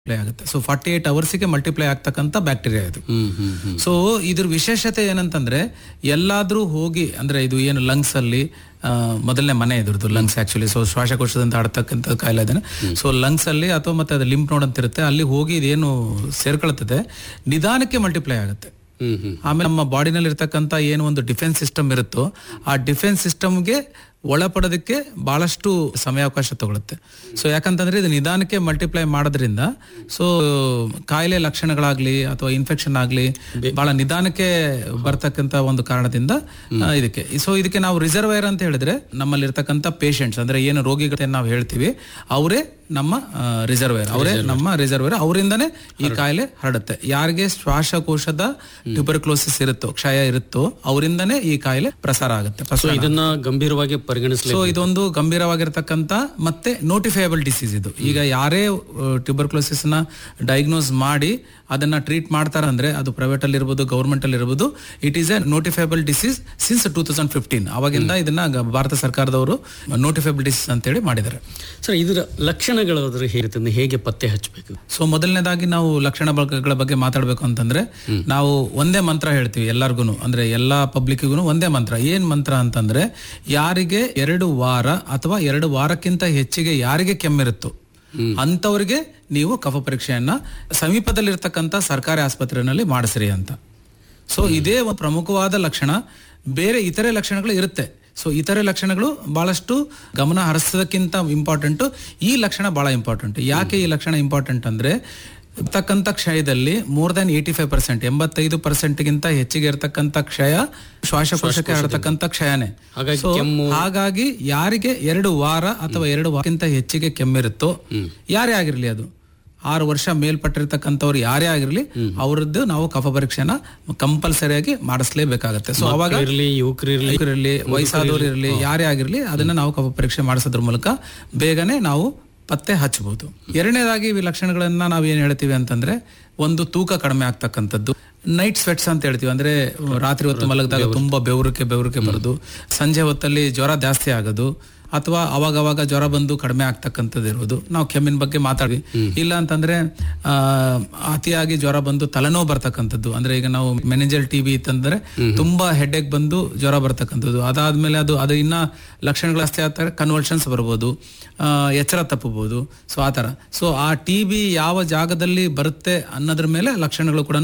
multiply ಆಗುತ್ತೆ so forty eight ಅವರ್ಸಿಗೆ multiply ಆಗ್ತಕ್ಕಂಥ ಬ್ಯಾಕ್ಟೀರಿಯಾ ಇದು ಹ್ಮ್ ಹ್ಮ್ ಹ್ಮ್ ಸೊ ಇದ್ರ ವಿಶೇಷತೆ ಏನಂತಂದ್ರೆ ಎಲ್ಲಾದ್ರೂ ಹೋಗಿ ಅಂದ್ರೆ ಇದು ಏನು ಲಂಗ್ಸ್ ಅಲ್ಲಿ ಆ, ಮೊದಲನೇ ಮನೆ ಇದ್ರದ್ದು ಲಂಗ್ಸ್ ಆಕ್ಚುಲಿ ಸೊ ಶ್ವಾಸಕೋಶದಿಂದ ಆಡ್ತಕ್ಕಂಥ ಕಾಯಿಲೆ ಅದನ್ನ ಸೊ ಲಂಗ್ಸ್ ಅಲ್ಲಿ ಅಥವಾ ಮತ್ತೆ ಅದು ಲಿಂಪ್ ನೋಡ್ ಅಂತ ಇರುತ್ತೆ ಅಲ್ಲಿ ಹೋಗಿ ಇದೇನು ಸೇರ್ಕೊಳ್ತದೆ ನಿಧಾನಕ್ಕೆ ಮಲ್ಟಿಪ್ಲೈ ಆಗುತ್ತೆ ಹ್ಮ್ ಹ್ಮ್ ಆಮೇಲೆ ನಮ್ಮ ಬಾಡಿನಲ್ಲಿ ಇರ್ತಕ್ಕಂಥ ಏನು ಒಂದು ಡಿಫೆನ್ಸ್ ಸಿಸ್ಟಮ್ ಇರುತ್ತೋ ಆ ಡಿಫೆನ್ಸ್ ಸಿಸ್ಟಮ್ಗೆ ಒಳಪಡೋದಕ್ಕೆ ಬಹಳಷ್ಟು ಸಮಯಾವಕಾಶ ತಗೊಳುತ್ತೆ ಸೊ ಯಾಕಂತಂದ್ರೆ ಇದು ನಿಧಾನಕ್ಕೆ ಮಲ್ಟಿಪ್ಲೈ ಮಾಡೋದ್ರಿಂದ ಸೊ ಕಾಯಿಲೆ ಲಕ್ಷಣಗಳಾಗ್ಲಿ ಅಥವಾ ಇನ್ಫೆಕ್ಷನ್ ಆಗ್ಲಿ ಬಹಳ ನಿಧಾನಕ್ಕೆ ಬರ್ತಕ್ಕಂಥ ಒಂದು ಕಾರಣದಿಂದ ಆ, ಇದಕ್ಕೆ ಸೊ ಇದಕ್ಕೆ ನಾವು ರಿಸರ್ವೈರ್ ಅಂತ ಹೇಳಿದ್ರೆ ನಮ್ಮಲ್ಲಿ ಇರ್ತಕ್ಕಂಥ ಪೇಷಂಟ್ಸ್ ಅಂದ್ರೆ ಏನು ರೋಗಿಗಳನ್ನ ನಾವು ಹೇಳ್ತೀವಿ ಅವರೇ ನಮ್ಮ ರಿಸರ್ವೇರ್ ಅವರೇ ನಮ್ಮ ರಿಸರ್ವೇರ್ ಅವರಿಂದನೇ ಈ ಕಾಯಿಲೆ ಹರಡುತ್ತೆ ಯಾರಿಗೆ ಶ್ವಾಸಕೋಶದ ಟ್ಯೂಬರ್ಕ್ಲೋಸಿಸ್ ಇರುತ್ತೋ ಕ್ಷಯ ಇರುತ್ತೋ ಅವರಿಂದನೇ ಈ ಕಾಯಿಲೆ ಪ್ರಸಾರ ಆಗುತ್ತೆ ಸೊ ಇದನ್ನ ಗಂಭೀರವಾಗಿ ಪರಿಗಣಿಸಲಿ ಸೊ ಇದೊಂದು ಗಂಭೀರವಾಗಿರ್ತಕ್ಕಂಥ ಮತ್ತೆ ನೋಟಿಫೈಯಬಲ್ ಡಿಸೀಸ್ ಇದು ಈಗ ಯಾರೇ ಟ್ಯೂಬರ್ಕ್ಲೋಸಿಸ್ ನ ಡಯಾಗ್ನೋಸ್ ಮಾಡಿ ಅದನ್ನ ಟ್ರೀಟ್ ಮಾಡ್ತಾರ ಅಂದ್ರೆ ಅದು ಪ್ರೈವೇಟ್ ಅಲ್ಲಿ ಇರ್ಬೋದು ಗೌರ್ಮೆಂಟ್ ಅಲ್ಲಿ ಇರ್ಬೋದು it is a notifiable disease since two thousand fifteen ಅವಾಗಿಂದ ಇದನ್ನ ಗ- ಭಾರತ ಸರ್ಕಾರದವರು ನೋಟಿಫೈಬಲ್ ಡಿಸೀಸ್ ಅಂತೇಳಿ ಮಾಡಿದ್ದಾರೆ ಸರ್ ಇದರ ಲಕ್ಷಣಗಳಾದ್ರೆ ಹೇಗಿರುತ್ತೆ ಹೇಗೆ ಪತ್ತೆ ಹಚ್ಚಬೇಕು ಸೊ ಮೊದಲನೇದಾಗಿ ನಾವು ಲಕ್ಷಣ ಬಳಕೆಗಳ ಬಗ್ಗೆ ಮಾತಾಡಬೇಕು ಅಂತಂದ್ರೆ ನಾವು ಒಂದೇ ಮಂತ್ರ ಹೇಳ್ತೀವಿ ಎಲ್ಲಾರ್ಗು ಅಂದ್ರೆ ಎಲ್ಲಾ ಪಬ್ಲಿಕ್ಗೂ ಒಂದೇ ಮಂತ್ರ ಏನ್ ಮಂತ್ರ ಅಂತಂದ್ರೆ ಯಾರಿಗೆ ಎರಡು ವಾರ ಅಥವಾ ಎರಡು ವಾರಕ್ಕಿಂತ ಹೆಚ್ಚಿಗೆ ಯಾರಿಗೆ ಕೆಮ್ಮಿರುತ್ತೋ ಅಂತವರಿಗೆ ನೀವು ಕಫ ಪರೀಕ್ಷೆಯನ್ನ ಸಮೀಪದಲ್ಲಿರ್ತಕ್ಕಂಥ ಸರ್ಕಾರಿ ಆಸ್ಪತ್ರೆಯಲ್ಲಿ ಮಾಡಿಸ್ರಿ ಅಂತ ಸೊ ಇದೇ ಒಂದು ಪ್ರಮುಖವಾದ ಲಕ್ಷಣ ಬೇರೆ ಇತರೆ ಲಕ್ಷಣಗಳು ಇರುತ್ತೆ ಸೊ ಇತರೆ ಲಕ್ಷಣಗಳು ಬಹಳಷ್ಟು ಗಮನ ಹರಿಸೋದಕ್ಕಿಂತ ಇಂಪಾರ್ಟೆಂಟ್ ಈ ಲಕ್ಷಣ ಬಹಳ ಇಂಪಾರ್ಟೆಂಟ್ ಯಾಕೆ ಈ ಲಕ್ಷಣ ಇಂಪಾರ್ಟೆಂಟ್ ಅಂದ್ರೆ ಇರ್ತಕ್ಕಂಥ ಕ್ಷಯದಲ್ಲಿ more than eighty five percent ಎಂಬತ್ತೈದು ಪರ್ಸೆಂಟ್ಗಿಂತ ಹೆಚ್ಚಿಗೆ ಇರತಕ್ಕಂಥ ಕ್ಷಯ ಶ್ವಾಸಕೋಶಕ್ಕೆ ಹರಡ್ತಕ್ಕಂಥ ಕ್ಷಯನೇ ಹಾಗಾಗಿ So, ಹಾಗಾಗಿ ಯಾರಿಗೆ ಎರಡು ವಾರ ಅಥವಾ ಎರಡು ವಾರಕ್ಕಿಂತ ಹೆಚ್ಚಿಗೆ ಕೆಮ್ಮಿರುತ್ತೋ ಯಾರೇ ಆಗಿರ್ಲಿ ಅದು ಆರು ವರ್ಷ ಮೇಲ್ಪಟ್ಟಿರ್ತಕ್ಕಂಥವ್ರು ಯಾರೇ ಆಗಿರ್ಲಿ ಅವರದ್ದು ನಾವು ಕಫ ಪರೀಕ್ಷೆನ ಕಂಪಲ್ಸರಿಯಾಗಿ ಮಾಡಿಸ್ಲೇಬೇಕಾಗತ್ತೆ ಸೊ ಅವಾಗ ಇರ್ಲಿ ಯುವಕರು ಇರ್ಲಿ ಇರಲಿ ವಯಸ್ಸಾದವ್ರು ಇರಲಿ ಯಾರೇ ಆಗಿರ್ಲಿ ಅದನ್ನ ನಾವು ಕಫ ಪರೀಕ್ಷೆ ಮಾಡಿಸೋದ್ರ ಮೂಲಕ ಬೇಗನೆ ನಾವು ಪತ್ತೆ ಹಚ್ಚಬಹುದು ಎರಡನೇದಾಗಿ ಈ ಲಕ್ಷಣಗಳನ್ನ ನಾವು ಏನ್ ಹೇಳ್ತೀವಿ ಅಂತಂದ್ರೆ ಒಂದು ತೂಕ ಕಡಿಮೆ ಆಗ್ತಕ್ಕಂಥದ್ದು ನೈಟ್ ಸ್ವೆಟ್ಸ್ ಅಂತ ಹೇಳ್ತೀವಿ ಅಂದ್ರೆ ರಾತ್ರಿ ಹೊತ್ತು ಮಲಗಿದಾಗ ತುಂಬಾ ಬೆವರಿಕೆ ಬೆವರಿಕೆ ಬರೋದು ಸಂಜೆ ಹೊತ್ತಲ್ಲಿ ಜ್ವರ ಜಾಸ್ತಿ ಆಗೋದು ಅಥವಾ ಅವಾಗ ಅವಾಗ ಜ್ವರ ಬಂದು ಕಡಿಮೆ ಆಗ್ತಕ್ಕಂಥದ್ದು ಇರೋದು ನಾವು ಕೆಮ್ಮಿನ ಬಗ್ಗೆ ಮಾತಾಡ್ವಿ ಇಲ್ಲ ಅಂತಂದ್ರೆ ಆ, ಅತಿಯಾಗಿ ಜ್ವರ ಬಂದು ತಲೆನೋವು ಬರ್ತಕ್ಕಂಥದ್ದು ಅಂದ್ರೆ ಈಗ ನಾವು ಮೆನೆಜಲ್ ಟಿ ಬಿ ಇತ್ತಂದ್ರೆ ತುಂಬಾ ಹೆಡ್ಏಕ್ ಬಂದು ಜ್ವರ ಬರ್ತಕ್ಕಂಥದ್ದು ಅದಾದ್ಮೇಲೆ ಅದು ಅದು ಇನ್ನ ಲಕ್ಷಣಗಳು ಜಾಸ್ತಿ ಆಗ್ತಾರೆ ಕನ್ವಲ್ಷನ್ಸ್ ಬರ್ಬೋದು ಆ, ಎಚ್ಚರ ತಪ್ಪಬಹುದು ಸೊ ಆ ಥರ ಸೊ ಆ ಟಿ ಬಿ ಯಾವ ಜಾಗದಲ್ಲಿ ಬರುತ್ತೆ ಅನ್ನೋದ್ರ ಮೇಲೆ ಲಕ್ಷಣಗಳು ಕೂಡ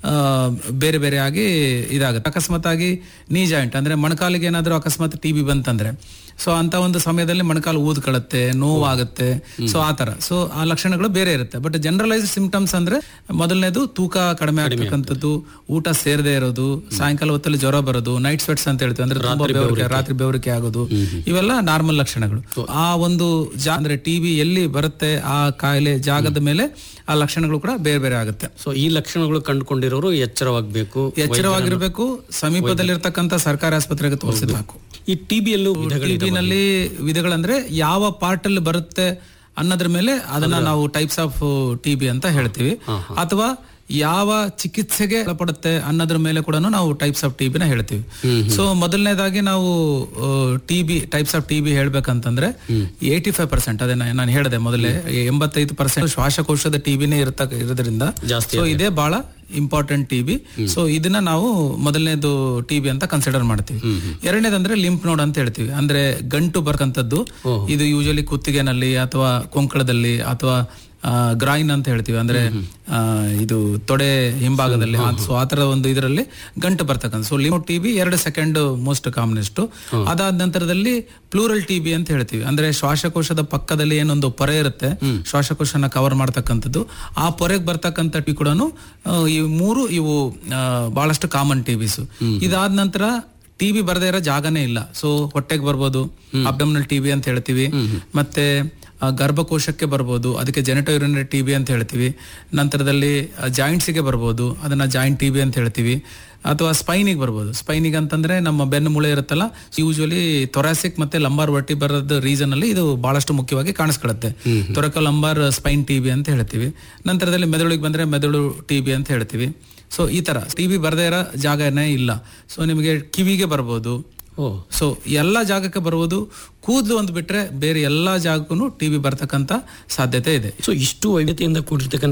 ಬೇರೆ ಬೇರೆ ಆಗಿ ಇದಾಗುತ್ತೆ ಅಕಸ್ಮಾತ್ ಆಗಿ ನೀ ಜಾಯಿಂಟ್ ಅಂದ್ರೆ ಮೊಣಕಾಲಿಗೆ ಏನಾದರೂ ಅಕಸ್ಮಾತ್ ಟಿ ಬಿ ಬಂತಂದ್ರೆ ಸೊ ಅಂತ ಒಂದು ಸಮಯದಲ್ಲಿ ಮೊಣಕಾಲು ಊದ್ಕೊಳ್ಳುತ್ತೆ ನೋವಾಗುತ್ತೆ ಸೊ ಆ ತರ ಸೊ ಆ ಲಕ್ಷಣಗಳು ಬೇರೆ ಇರುತ್ತೆ ಬಟ್ ಜನರಲೈಸ್ ಸಿಂಪ್ಟಮ್ಸ್ ಅಂದ್ರೆ ಮೊದಲನೇದು ತೂಕ ಕಡಿಮೆ ಆಗ್ತಕ್ಕಂಥದ್ದು ಊಟ ಸೇರದೆ ಇರೋದು ಸಾಯಂಕಾಲ ಹೊತ್ತಲ್ಲಿ ಜ್ವರ ಬರೋದು ನೈಟ್ ಸ್ವೆಟ್ಸ್ ಅಂತ ಹೇಳ್ತೀವಿ ಅಂದ್ರೆ ತುಂಬಾ ಬೆವರಿಕೆ ರಾತ್ರಿ ಬೆವರಿಕೆ ಆಗೋದು ಇವೆಲ್ಲ ನಾರ್ಮಲ್ ಲಕ್ಷಣಗಳು ಆ ಒಂದು ಜಾ ಅಂದ್ರೆ ಟಿವಿ ಎಲ್ಲಿ ಬರುತ್ತೆ ಆ ಕಾಯಿಲೆ ಜಾಗದ ಮೇಲೆ ಆ ಲಕ್ಷಣಗಳು ಕೂಡ ಬೇರೆ ಬೇರೆ ಆಗುತ್ತೆ ಸೊ ಈ ಲಕ್ಷಣಗಳು ಕಂಡುಕೊಂಡಿರೋರು ಎಚ್ಚರವಾಗಬೇಕು ಎಚ್ಚರವಾಗಿರ್ಬೇಕು ಸಮೀಪದಲ್ಲಿರ್ತಕ್ಕಂಥ ಸರ್ಕಾರಿ ಆಸ್ಪತ್ರೆಗೆ ತೋರಿಸಿದ್ ಸಾಕು ಈ ಟಿಬಿಯಲ್ಲೂ ಟಿಬಿನಲ್ಲಿ ವಿಧಗಳಂದ್ರೆ ಯಾವ ಪಾರ್ಟ್ ಅಲ್ಲಿ ಬರುತ್ತೆ ಅನ್ನೋದ್ರ ಮೇಲೆ ಅದನ್ನ ನಾವು ಟೈಪ್ಸ್ ಆಫ್ ಟಿಬಿ ಅಂತ ಹೇಳ್ತೀವಿ ಅಥವಾ ಯಾವ ಚಿಕಿತ್ಸೆಗೆ ಒಳಪಡುತ್ತೆ ಅನ್ನೋದ್ರ ಮೇಲೆ ಕೂಡ ನಾವು ಟೈಪ್ಸ್ ಆಫ್ ಟಿಬಿನ ಹೇಳ್ತೀವಿ ಸೊ ಮೊದಲನೇದಾಗಿ ನಾವು ಟಿಬಿ ಟೈಪ್ಸ್ ಆಫ್ ಟಿಬಿ ಹೇಳ್ಬೇಕಂತಂದ್ರೆ ಏಯ್ಟಿ ಫೈವ್ ಪರ್ಸೆಂಟ್ ಅದೇ ನಾ- ನಾನು ಹೇಳಿದೆ ಮೊದಲೇ ಎಂಬತ್ತೈದು ಪರ್ಸೆಂಟ್ ಶ್ವಾಸಕೋಶದ ಟಿಬಿನೇ ಇರತಕ್ಕ ಇರೋದ್ರಿಂದ ಜಾಸ್ತಿ ಸೊ ಇದೇ ಬಹಳ ಇಂಪಾರ್ಟೆಂಟ್ ಟಿಬಿ ಸೊ ಇದನ್ನ ನಾವು ಮೊದಲನೇದು ಟಿಬಿ ಅಂತ ಕನ್ಸಿಡರ್ ಮಾಡ್ತೀವಿ ಎರಡನೇದಂದ್ರೆ ಲಿಂಪ್ ನೋಡ್ ಅಂತ ಹೇಳ್ತೀವಿ ಅಂದ್ರೆ ಗಂಟು ಬರ್ತಕ್ಕಂಥದ್ದು ಇದು ಯೂಶಲಿ ಕುತ್ತಿಗೆನಲ್ಲಿ ಅಥವಾ ಕೊಂಕಳದಲ್ಲಿ ಅಥವಾ ಗ್ರಾಯಿನ್ ಅಂತ ಹೇಳ್ತೀವಿ ಅಂದ್ರೆ ಆ, ಇದು ತೊಡೆ ಹಿಂಭಾಗದಲ್ಲಿ ಸೊ ಆ ತರ ಒಂದು ಇದರಲ್ಲಿ ಗಂಟು ಬರ್ತಕ್ಕಂಥ ಸೊ ಲಿಂಪ್ ಟಿಬಿ ಎರಡು ಸೆಕೆಂಡ್ ಮೋಸ್ಟ್ ಕಾಮನೆಸ್ಟ್ ಅದಾದ ನಂತರದಲ್ಲಿ ಪ್ಲೂರಲ್ ಟಿಬಿ ಅಂತ ಹೇಳ್ತೀವಿ ಅಂದ್ರೆ ಶ್ವಾಸಕೋಶದ ಪಕ್ಕದಲ್ಲಿ ಏನೊಂದು ಪೊರೆ ಇರುತ್ತೆ ಶ್ವಾಸಕೋಶನ ಕವರ್ ಮಾಡ್ತಕ್ಕಂಥದ್ದು ಆ ಪೊರೆಗೆ ಬರ್ತಕ್ಕಂಥ ಟಿ ಕೂಡ ಈ ಮೂರು ಇವು ಆ, ಬಹಳಷ್ಟು ಕಾಮನ್ ಟಿಬಿಸ್ ಇದಾದ ನಂತರ ಟಿಬಿ ಬರದೇ ಇರೋ ಜಾಗನೇ ಇಲ್ಲ ಸೊ ಹೊಟ್ಟೆಗೆ ಬರ್ಬೋದು ಅಬ್ಡಮಿನಲ್ ಟಿಬಿ ಅಂತ ಹೇಳ್ತೀವಿ ಮತ್ತೆ ಆ, ಗರ್ಭಕೋಶಕ್ಕೆ ಬರ್ಬೋದು ಅದಕ್ಕೆ ಜೆನೆಟೋ ಯುರಿನರಿ ಟಿಬಿ ಅಂತ ಹೇಳ್ತೀವಿ ನಂತರದಲ್ಲಿ ಜಾಯಿಂಟ್ಸಿಗೆ ಬರ್ಬೋದು ಅದನ್ನ ಜಾಯಿಂಟ್ ಟಿಬಿ ಅಂತ ಹೇಳ್ತೀವಿ ಅಥವಾ ಸ್ಪೈನಿಗೆ ಬರ್ಬೋದು ಸ್ಪೈನಿಗೆ ಅಂತಂದ್ರೆ ನಮ್ಮ ಬೆನ್ನು ಮೂಳೆ ಇರುತ್ತಲ್ಲ ಯೂಶುವಲಿ ತೊರಾಸಿಕ್ ಮತ್ತೆ ಲಂಬಾರ್ ವರ್ಟಿ ಬರೋದ್ ರೀಸನ್ ಅಲ್ಲಿ ಇದು ಬಹಳಷ್ಟು ಮುಖ್ಯವಾಗಿ ಕಾಣಿಸ್ಕೊಳ್ಳುತ್ತೆ ತೊರಕ ಲಂಬಾರ್ ಸ್ಪೈನ್ ಟಿಬಿ ಅಂತ ಹೇಳ್ತೀವಿ ನಂತರದಲ್ಲಿ ಮೆದುಳಿಗೆ ಬಂದ್ರೆ ಮೆದುಳು ಟಿಬಿ ಅಂತ ಹೇಳ್ತೀವಿ ಸೊ ಈ ತರ ಟಿಬಿ ಬರದೇ ಇರೋ ಜಾಗನೇ ಇಲ್ಲ ಸೊ ನಿಮಗೆ ಕಿವಿಗೆ ಬರ್ಬೋದು ಓ ಸೊ ಎಲ್ಲ ಜಾಗಕ್ಕೆ ಬರುವುದು ಕೂದಲು ಒಂದು ಬಿಟ್ರೆ ಬೇರೆ ಎಲ್ಲಾ ಜಾಗಕ್ಕೂ ಟಿ ಬಿ ಬರ್ತಕ್ಕಂಥ ಸಾಧ್ಯತೆ ಇದೆ ಸೊ ಇಷ್ಟು ವೈವಿಧ್ಯತೆಯಿಂದ ಕೂಡಿರ್ತಕ್ಕಂಥ